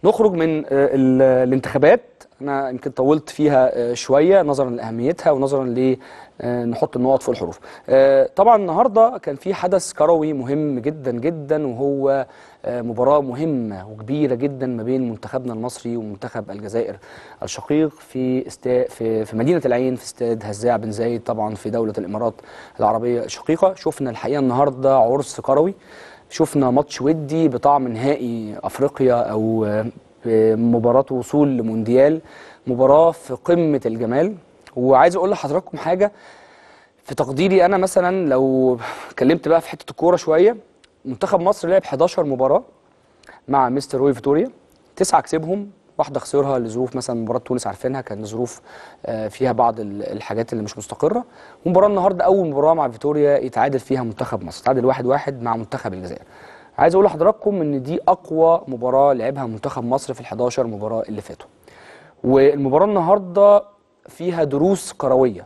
نخرج من آه، ال- الانتخابات انا يمكن طولت فيها آه، شويه نظرا لاهميتها ونظرا ل آه، نحط النقط فوق الحروف. آه، طبعا النهارده كان في حدث كروي مهم جدا جدا وهو آه، مباراه مهمه وكبيره جدا ما بين منتخبنا المصري ومنتخب الجزائر الشقيق في استا في في مدينه العين في استاد هزاع بن زايد طبعا في دوله الامارات العربيه الشقيقه شفنا الحقيقه النهارده عرس كروي شفنا ماتش ودي بطعم نهائي افريقيا او آه، مباراه وصول لمونديال مباراه في قمه الجمال وعايز اقول لحضراتكم حاجه في تقديري انا مثلا لو اتكلمت بقى في حته الكوره شويه منتخب مصر لعب 11 مباراه مع مستر روي فيتوريا تسعه كسبهم واحده خسرها لظروف مثلا مباراه تونس عارفينها كان ظروف آه، فيها بعض ال- الحاجات اللي مش مستقره ومباراه النهارده اول مباراه مع فيتوريا يتعادل فيها منتخب مصر تعادل واحد واحد مع منتخب الجزائر عايز اقول لحضراتكم ان دي اقوى مباراه لعبها منتخب مصر في ال 11 مباراه اللي فاتوا والمباراه النهارده فيها دروس كرويه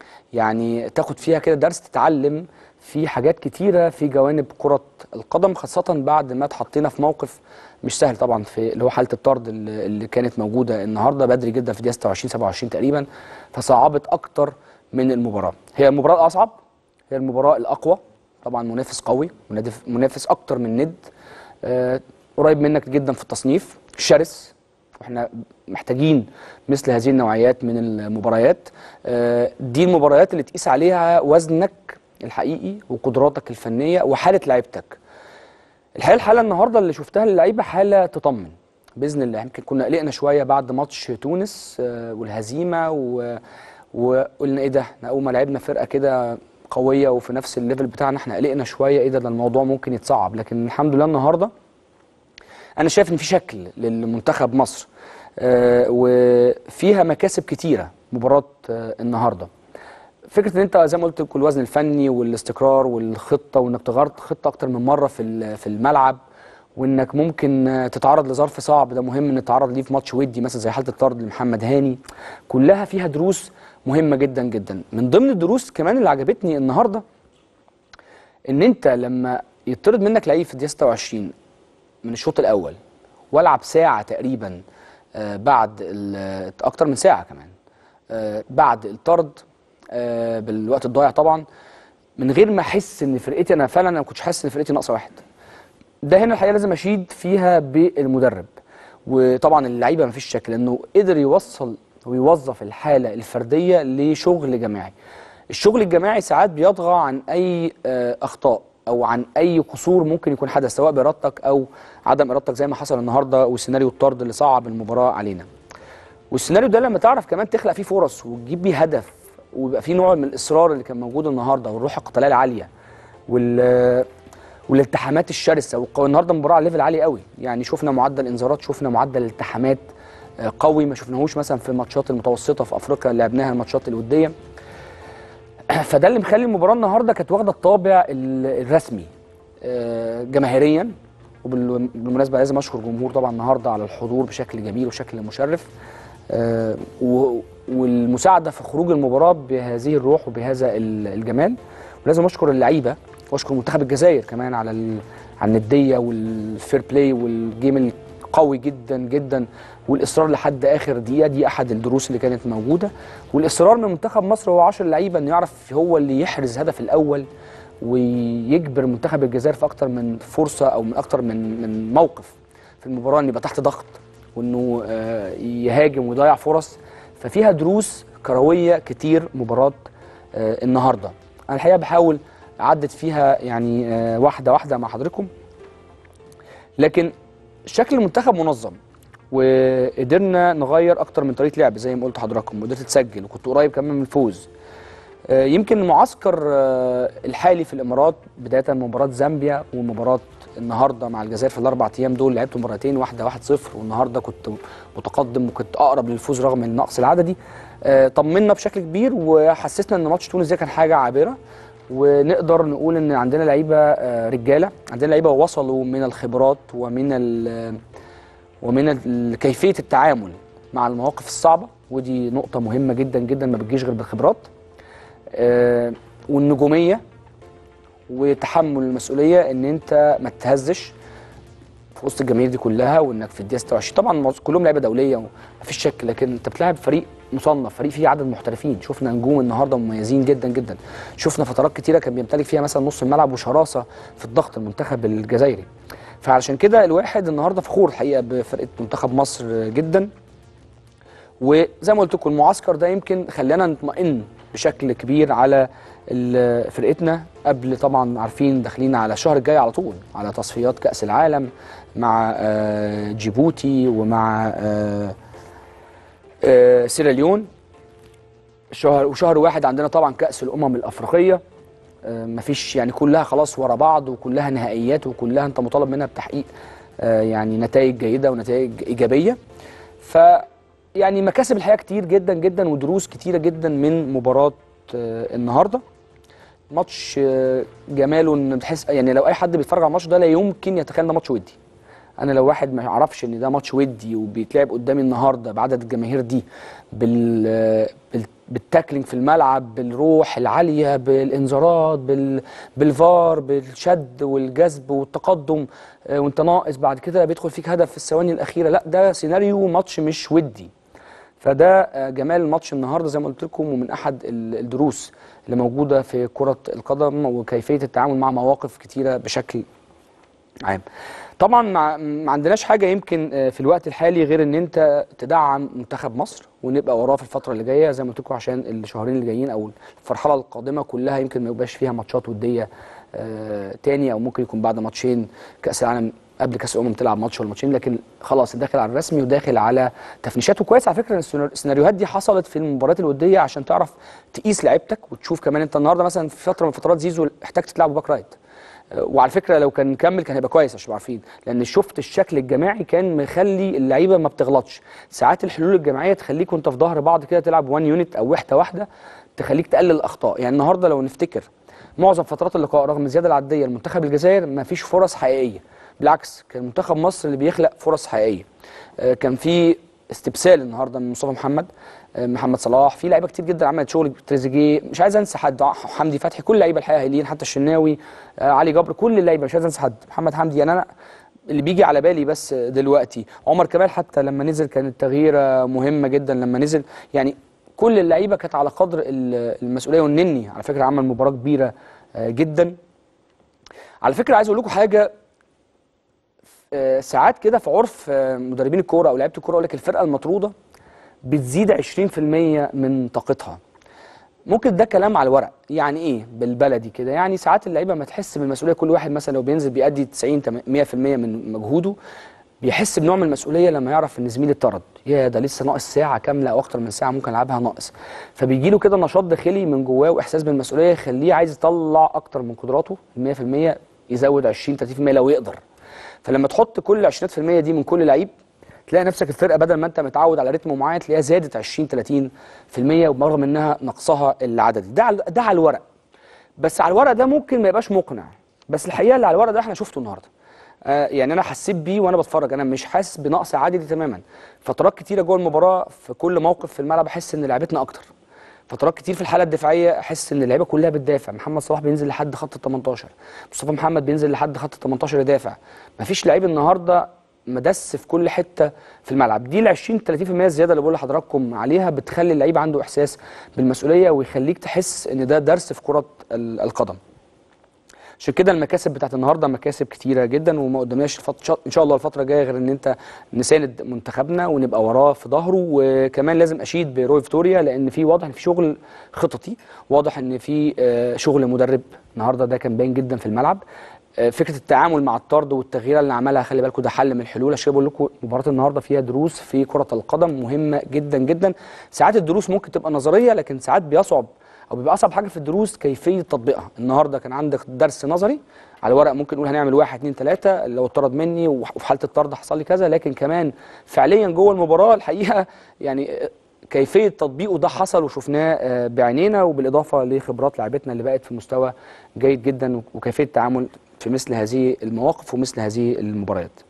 يعني تاخد فيها كده درس تتعلم في حاجات كتيرة في جوانب كرة القدم خاصة بعد ما اتحطينا في موقف مش سهل طبعا في اللي هو حالة الطرد اللي اللي كانت موجودة النهاردة بدري جدا في دقيقة 26 27 تقريبا فصعبت أكتر من المباراة هي المباراة الأصعب هي المباراة الأقوى طبعا منافس قوي منادف- منافس أكتر من ند آه، قريب منك جدا في التصنيف شرس واحنا محتاجين مثل هذه النوعيات من المباريات آه، دي المباريات اللي تقيس عليها وزنك الحقيقي وقدراتك الفنيه وحاله لعيبتك الحقيقه الحاله النهارده اللي شفتها للعيبه حاله تطمن باذن الله يمكن كنا قلقنا شويه بعد ماتش تونس آه، والهزيمه و... وقلنا ايه ده احنا اول ما لعبنا فرقه كده قويه وفي نفس الليفل بتاعنا احنا قلقنا شويه ايه ده ده الموضوع ممكن يتصعب لكن الحمد لله النهارده انا شايف ان في شكل للمنتخب مصر آه، وفيها مكاسب كتيره مباراه آه، النهارده فكره ان انت زي ما قلت لكم الوزن الفني والاستقرار والخطه وانك تغير خطه اكتر من مره في ال- في الملعب وانك ممكن آه، تتعرض لظرف صعب ده مهم ان تتعرض ليه في ماتش ودي مثلا زي حاله الطرد لمحمد هاني كلها فيها دروس مهمه جدا جدا من ضمن الدروس كمان اللي عجبتني النهارده ان انت لما يطرد منك لعيب في الدقيقه 26 من الشوط الاول والعب ساعه تقريبا آه، بعد ال- اكتر من ساعه كمان آه، بعد الطرد آه، بالوقت الضايع طبعا من غير ما احس ان فرقتي انا فعلا انا ما كنتش حاسس ان فرقتي ناقصه واحد ده هنا الحقيقه لازم اشيد فيها بالمدرب وطبعا اللعيبه ما فيش شك لانه قدر يوصل ويوظف الحاله الفرديه لشغل جماعي الشغل الجماعي ساعات بيطغى عن اي آه، اخطاء او عن اي قصور ممكن يكون حدث سواء بارادتك او عدم ارادتك زي ما حصل النهارده وسيناريو الطرد اللي صعب المباراه علينا والسيناريو ده لما تعرف كمان تخلق فيه فرص وتجيب بيه هدف ويبقى فيه نوع من الاصرار اللي كان موجود النهارده والروح القتاليه العاليه وال والالتحامات الشرسه والقوة النهارده مباراه على ليفل عالي قوي يعني شفنا معدل انذارات شفنا معدل التحامات آه، قوي ما شفناهوش مثلا في الماتشات المتوسطه في افريقيا اللي لعبناها الماتشات الوديه فده اللي مخلي المباراه النهارده كانت واخده الطابع ال- الرسمي آه، جماهيريا وبالمناسبه لازم اشكر الجمهور طبعا النهارده على الحضور بشكل جميل وشكل مشرف آه، و- والمساعده في خروج المباراه بهذه الروح وبهذا ال- الجمال ولازم اشكر اللعيبه واشكر منتخب الجزائر كمان على ال- على النديه والفير بلاي والجيم القوي جدا جدا والاصرار لحد اخر دقيقه دي احد الدروس اللي كانت موجوده والاصرار من منتخب مصر هو 10 لعيبه انه يعرف هو اللي يحرز هدف الاول ويجبر منتخب الجزائر في اكتر من فرصه او من اكتر من من موقف في المباراه انه يبقى تحت ضغط وانه آه، يهاجم ويضيع فرص ففيها دروس كرويه كتير مباراه آه، النهارده انا الحقيقه بحاول عدت فيها يعني آه، واحده واحده مع حضراتكم لكن شكل المنتخب منظم وقدرنا نغير اكتر من طريقه لعب زي ما قلت لحضراتكم وقدرت تسجل وكنت قريب كمان من الفوز آه، يمكن المعسكر آه، الحالي في الامارات بدايه من مباراه زامبيا ومباراه النهارده مع الجزائر في الاربع ايام دول لعبت مباراتين واحده 1 0 والنهارده كنت متقدم وكنت اقرب للفوز رغم النقص العددي آه، طمنا بشكل كبير وحسسنا ان ماتش تونس ده كان حاجه عابره ونقدر نقول ان عندنا لعيبه آه، رجاله عندنا لعيبه وصلوا من الخبرات ومن ال- ومن ال- كيفيه التعامل مع المواقف الصعبه ودي نقطه مهمه جدا جدا ما بتجيش غير بالخبرات آه، والنجوميه وتحمل المسؤوليه ان انت ما تتهزش في وسط الجماهير دي كلها وانك في الدقيقه 26 طبعا معظ- كلهم لعيبه دوليه ومفيش شك لكن انت بتلاعب فريق مصنف فريق فيه عدد محترفين شفنا نجوم النهارده مميزين جدا جدا شفنا فترات كتيره كان بيمتلك فيها مثلا نص الملعب وشراسه في الضغط المنتخب الجزائري فعلشان كده الواحد النهارده فخور الحقيقه بفرقه منتخب مصر جدا وزي ما قلت لكم المعسكر ده يمكن خلانا نطمئن بشكل كبير على ال- فرقتنا قبل طبعا عارفين داخلين على الشهر الجاي على طول على تصفيات كأس العالم مع آه، جيبوتي ومع آه، آه، سيراليون شهر وشهر واحد عندنا طبعا كأس الأمم الأفريقية آه، مفيش يعني كلها خلاص ورا بعض وكلها نهائيات وكلها انت مطالب منها بتحقيق آه، يعني نتائج جيدة ونتائج إيجابية ف يعني مكاسب الحقيقه كتير جدا جدا ودروس كتيره جدا من مباراه آه، النهارده ماتش آه، جماله ان بتحس يعني لو اي حد بيتفرج على الماتش ده لا يمكن يتخيل ده ماتش ودي انا لو واحد ما يعرفش ان ده ماتش ودي وبيتلعب قدامي النهارده بعدد الجماهير دي بال آه، بال- بالتاكلينج في الملعب بالروح العاليه بالانذارات بال بالفار بالشد والجذب والتقدم آه، وانت ناقص بعد كده بيدخل فيك هدف في الثواني الاخيره لا ده سيناريو ماتش مش ودي فده آه، جمال الماتش النهارده زي ما قلت لكم ومن احد ال- الدروس اللي موجوده في كره القدم وكيفيه التعامل مع مواقف كتيره بشكل عام. طبعا ما ما عندناش حاجه يمكن آه، في الوقت الحالي غير ان انت تدعم منتخب مصر ونبقى وراه في الفتره اللي جايه زي ما قلت لكم عشان الشهرين اللي جايين او الفرحله القادمه كلها يمكن ما يبقاش فيها ماتشات وديه آه، تاني او ممكن يكون بعد ماتشين كاس العالم قبل كاس الامم تلعب ماتش ولا ماتشين لكن خلاص داخل على الرسمي وداخل على تفنيشات وكويس على فكره ان السينار- السيناريوهات دي حصلت في المباريات الوديه عشان تعرف تقيس لعيبتك وتشوف كمان انت النهارده مثلا في فتره من فترات زيزو احتجت تلعب باك رايت وعلى فكره لو كان كمل كان هيبقى كويس عشان تبقوا عارفين لان شفت الشكل الجماعي كان مخلي اللعيبه ما بتغلطش ساعات الحلول الجماعيه تخليك وانت في ظهر بعض كده تلعب وان يونت او وحده واحده تخليك تقلل الاخطاء يعني النهارده لو نفتكر معظم فترات اللقاء رغم الزياده العدديه لمنتخب الجزائر ما فيش فرص حقيقيه بالعكس كان منتخب مصر اللي بيخلق فرص حقيقيه آه، كان في استبسال النهارده من مصطفى محمد آه، محمد صلاح في لعيبه كتير جدا عملت شغل تريزيجيه مش عايز انسى حد حمدي فتحي كل اللعيبه الحقيقه هايلين حتى الشناوي آه، علي جبر كل اللعيبه مش عايز انسى حد محمد حمدي يعني انا اللي بيجي على بالي بس دلوقتي عمر كمال حتى لما نزل كانت تغييره مهمه جدا لما نزل يعني كل اللعيبه كانت على قدر ال- المسؤوليه والنني على فكره عمل مباراه كبيره آه، جدا على فكره عايز اقول لكم حاجه آه، ساعات كده في عرف آه، مدربين الكوره او لعيبه الكوره يقول لك الفرقه المطروده بتزيد 20% من طاقتها ممكن ده كلام على الورق يعني ايه بالبلدي كده يعني ساعات اللعيبه ما تحس بالمسؤوليه كل واحد مثلا لو بينزل بيأدي 90 تم- 100% من مجهوده بيحس بنوع من المسؤوليه لما يعرف ان زميلي اتطرد يا ده لسه ناقص ساعه كامله او اكتر من ساعه ممكن العبها ناقص فبيجي له كده نشاط داخلي من جواه واحساس بالمسؤوليه يخليه عايز يطلع اكتر من قدراته 100% يزود 20 30% لو يقدر فلما تحط كل 20% دي من كل لعيب تلاقي نفسك الفرقه بدل ما انت متعود على رتم معين تلاقيها زادت 20 30% وبرغم انها نقصها العددي ده على ده على الورق بس على الورق ده ممكن ما يبقاش مقنع بس الحقيقه اللي على الورق ده احنا شفته النهارده آه يعني انا حسيت بيه وانا بتفرج انا مش حاسس بنقص عددي تماما فترات كتيره جوه المباراه في كل موقف في الملعب احس ان لعبتنا اكتر فترات كتير في الحاله الدفاعيه احس ان اللعيبه كلها بتدافع محمد صلاح بينزل لحد خط ال 18 مصطفى محمد بينزل لحد خط ال 18 يدافع مفيش لعيب النهارده مدس في كل حته في الملعب دي ال 20 30% الزياده اللي بقول لحضراتكم عليها بتخلي اللعيب عنده احساس بالمسؤوليه ويخليك تحس ان ده درس في كره ال- القدم عشان كده المكاسب بتاعت النهارده مكاسب كتيره جدا وما قدامناش الفت- ان شاء الله الفتره الجايه غير ان انت نساند منتخبنا ونبقى وراه في ظهره وكمان لازم اشيد بروي فيتوريا لان في واضح ان في شغل خططي واضح ان في آه، شغل مدرب النهارده ده كان باين جدا في الملعب آه، فكره التعامل مع الطرد والتغييره اللي عملها خلي بالكم ده حل من الحلول عشان كده بقول لكم مباراه النهارده فيها دروس في كره القدم مهمه جدا جدا ساعات الدروس ممكن تبقى نظريه لكن ساعات بيصعب او بيبقى اصعب حاجه في الدروس كيفيه تطبيقها النهارده كان عندك درس نظري على ورق ممكن نقول هنعمل واحد اتنين تلاته لو اتطرد مني وح- وفي حاله الطرد حصل لي كذا لكن كمان فعليا جوه المباراه الحقيقه يعني آه، كيفيه تطبيقه ده حصل وشفناه آه، بعينينا وبالاضافه لخبرات لاعبتنا اللي بقت في مستوى جيد جدا وكيفيه التعامل في مثل هذه المواقف ومثل هذه المباريات